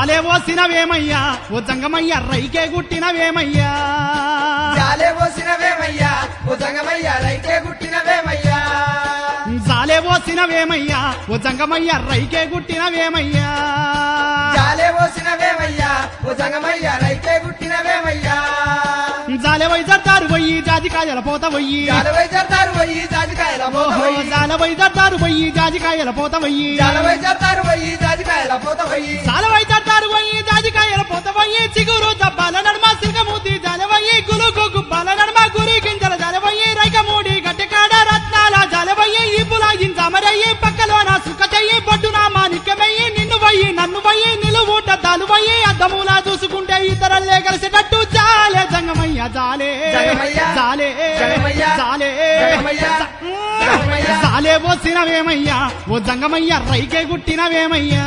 జాలే పోసినవేమయ్యా ఓ జంగమయ్య రైకే గుట్టినవేమయ్యా జాలే పోసినవేమయ్యా ఓ జంగమయ్యా రైకే గుట్టినవేమయ్యా జాలే పోసినవేమయ్యా ఓ జంగమయ్య రైకే గుట్టినవేమయ్యా జాలే పోసినవేమయ్యా ఓ జంగమయ్యా రైకే గుట్టినవేమయ్యా జాలే వైజర్దారు పోయి జాజికాయల పోత పోయి జాలవై జర్దారు పోయి జాజికాయల పోత ఓహో పోయి జాల వైజర్దారు పోయి జాజికాయల పోత పోయి జాలవై జర్దారు పోయి జాజికాయల పోత పోయి జాల వైజర్దారు పోయి జాజికాయల పోత పోయి చిగురు జబ్బాల నడుమ సిల్కమూతి జాలవయ్యి గులుగు గుబ్బాల నడుమ గురి గింజల జాలవయ్యి రైకమూడి గట్టెకాడ రత్నాల జాలవయ్యి ఇబ్బుల ఇంజామరయ్యి పక్కలోన సుక్క చెయ్యి బొడ్డున మాణిక్యమయ్యి నిన్ను వయ్యి నన్ను వయ్యి నిలువుట దాలువయ్యి అద్దములా చూసుకుంటే ఇతరల్లే కలిసేటట్టు జాలే జంగమయ్య జాలే జంగమయ్య, జాలే జంగమయ్య, జాలే జంగమయ్య, జంగమయ్య. జాలే పోసినవేమయ్యా ఓ జంగమయ్య రైకే గుట్టినవేమయ్యా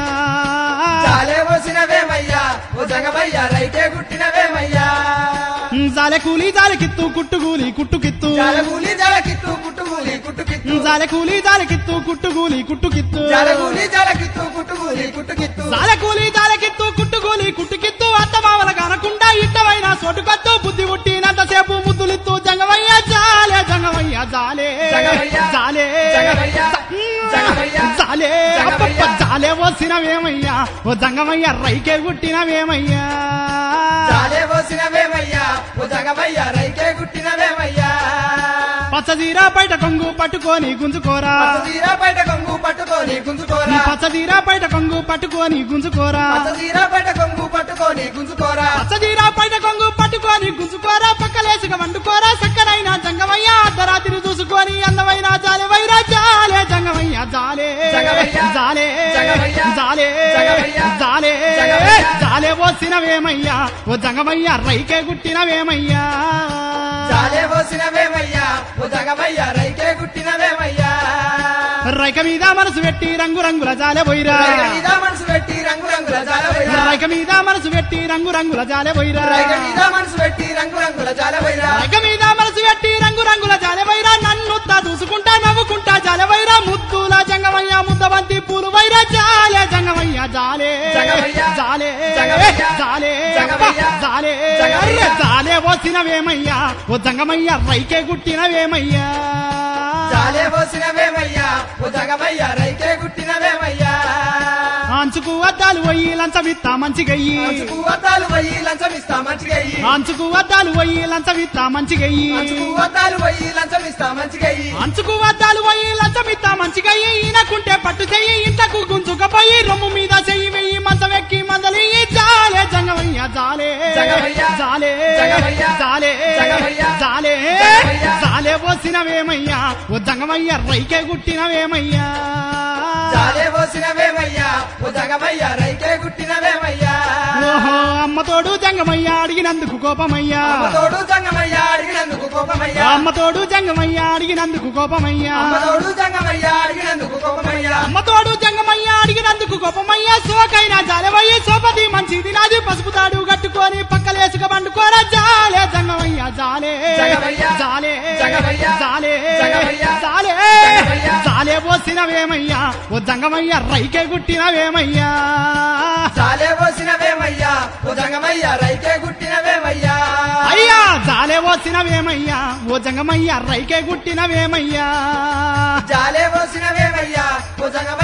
జాలే పోసినవేమయ్యా ఓ జంగమయ్యా రైకే గుట్టినవేమయ్యా జాలె కూలి జాలెకిత్తు కుట్టుగూలి కుట్టుకిత్తు జాలగూలి జాలకిత్తు కుట్టుగూలి కుట్టుకిత్తు జాలె కూలి జాలెకిత్తు కుట్టుగూలి కుట్టుకిత్తు జాలగూలి జాలకిత్తు కుట్టుగూలి కుట్టుకిత్తు జాలె కూలి జాలెకిత్తు కుట్టుగూలి కుట్టుకిత్తు అత్తమావల కనకుండా ఇట్టవైన సోటుకొత్తు బుద్ధి పుట్టినంతసేపు ముద్దులిత్తు జంగమయ్య జాలే జంగమయ్య జాలే జంగమయ్య, జాలే జంగమయ్య, జంగమయ్య, జాలే జంగమయ్య. అబ్బబ్బ, జాలే పోసినవేమయ్యా ఓ జంగమయ్య రైకే గుట్టినవేమయ్యా జాలే పోసినవేమయ్యా ఓ జంగమయ్యా రైకే గుట్టినవేమయ్యా పచ్చదీరా బయట కొంగు పట్టుకొని గుంజుకోరా పచ్చదీర బయట కొంగు పట్టుకొని గుంజుకోరా పచ్చదీరా బయట కొంగు పట్టుకొని గుంజుకోరా పచ్చదీర బయట కొంగు పట్టుకొని గుంజుకోరా పచ్చదీరా బయట కొంగు పట్టుకొని గుంజుకోరా పక్కలేసుక వండుకోరా చక్కనైన జంగమయ్య అర్ధరాత్రి చూసుకొని అందమైన జాలే వైరా జాలే జంగమయ్య జాలే జంగమయ్య, జాలే జంగమయ్య, జాలే జంగమయ్య, జాలే జంగమయ్య. జాలే పోసినవేమయ్యా ఓ జంగమయ్య రైకే గుట్టినవేమయ్యా జాలే పోసినవేమయ్యా ఓ జంగమయ్యా రైకే గుట్టినవేమయ్యా రైక మీద మనసు పెట్టి రంగు రంగుల జాలే పోయిరా రైగ మీద మనసు పెట్టి రంగు రంగుల జాల వైరా రైక మీద మనసు పెట్టి రంగు రంగుల జాలే పోయిరా రైగ మీద మనసు పెట్టి రంగు రంగుల జాల వైరా రైక మీద మనసు పెట్టి రంగు రంగుల జాలే వైరా నన్ను చూసుకుంటా నవ్వుకుంటా జాలే వైరా ముద్దుల జంగమయ్య ముద్దబంతి పూలు వైరా జాలే జంగమయ్య జాలే జంగమయ్య, జాలే జంగమయ్య, జాలే జంగమయ్య, జాలే జంగమయ్య. అర్రె, జాలే పోసినవేమయ్యా ఓ జంగమయ్య రైకే గుట్టినవేమయ్యా జాలే పోసినవేమయ్యా ఓ జంగమయ్యా రైకే గుట్టినవేమయ్యా అంచుకు అద్దాలు పోయి లంచమిత్తా మంచిగయ్యి అంచుకు వద్దాలు పోయి లంచం ఇస్తా మంచిగా అయ్యి అంచుకు అద్దాలు పోయి లంచమిత్తా మంచిగయ్యి అంచుకు వద్దాలు పోయి లంచం ఇస్తా మంచిగా అయ్యి అంచుకు వద్దాలు పోయి లంచమిత్తా మంచిగా ఈయనకుంటే పట్టు చెయ్యి ఇంతకు గుంజుకపోయి రొమ్ము మీద చెయ్యి వెయ్యి మంచం ఎక్కి మందలి జాలే జంగమయ్య జాలే జంగమయ్య, జాలే జంగమయ్య, జాలే జంగమయ్య, జాలే జంగమయ్య. జాలే పోసినవేమయ్యా ఓ జంగమయ్య రైకే గుట్టినవేమయ్యా జాలే పోసినవేమయ్యా ఓ జంగమయ్యా రైకే గుట్టినవేమయ్యా ఓహో అమ్మతోడు జంగమయ్య అడిగినందుకు కోపమయ్యా అమ్మతోడు జంగమయ్యా అడిగినందుకు కోపమయ్యా అమ్మతోడు జంగమయ్య అడిగినందుకు కోపమయ్యా అమ్మతోడు జంగమయ్యా అడిగినందుకు కోపమయ్యా అమ్మతోడు జంగమయ్య అడిగినందుకు కోపమయ్య సోకైన జాలవయ్య సోపతి మంచిది నాది పసుపు తాడు కట్టుకొని పక్కలేసుక పండుకోరా జాలే జంగమయ్య జాలే జంగమయ్య, జాలే జంగమయ్య, జాలే జంగమయ్య, జాలే జంగమయ్య. జాలే పోసినవేమయ్యా ఓ జంగమయ్య రైకే గుట్టినవేమయ్యా జాలే పోసినవేమయ్యా ఓ జంగమయ్యా రైకే గుట్టినవేమయ్యా అయ్యా జాలే పోసినవేమయ్యా ఓ జంగమయ్య రైకే గుట్టినవేమయ్యా జాలే పోసినవేమయ్యా ఓ జంగమయ్యా